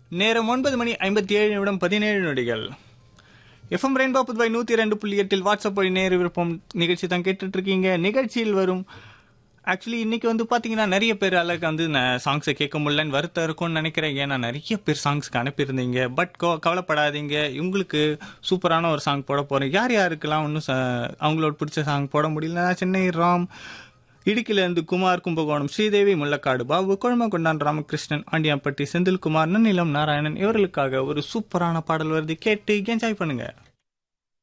நேரம் ஒன்பது மணி ஐம்பத்தி ஏழு நிமிடம் பதினேழு நொடிகள் எஃப்எம் ரெயின்பா புதுவை நூத்தி ரெண்டு புள்ளி எட்டில் வாட்ஸ்அப் வழி நேரு விருப்பம் நிகழ்ச்சி தான் கேட்டுட்டு இருக்கீங்க நிகழ்ச்சியில் வரும் ஆக்சுவலி இன்னைக்கு வந்து பாத்தீங்கன்னா நிறைய பேர் அழகு வந்து சாங்ஸை கேட்க முடியலன்னு வருத்தம் இருக்கும்னு நினைக்கிறேன் ஏன்னா நிறைய பேர் சாங்ஸ்க்கு அனுப்பியிருந்தீங்க பட் கவலைப்படாதீங்க உங்களுக்கு சூப்பரான ஒரு சாங் போட போறேன் யார் யாருக்கெல்லாம் ஒன்றும் அவங்களோட பிடிச்ச சாங் போட முடியல சென்னை ராம் இடுக்கில இருந்து குமார் கும்பகோணம் ஸ்ரீதேவி முள்ளக்காடு பாபு கொண்டான் ராமகிருஷ்ணன் ஆண்டியாம்பட்டி செந்தில்குமார் நன்னிலம் நாராயணன் இவர்களுக்காக ஒரு சூப்பரான பாடல் வருது கேட்டு என்ஜாய் பண்ணுங்க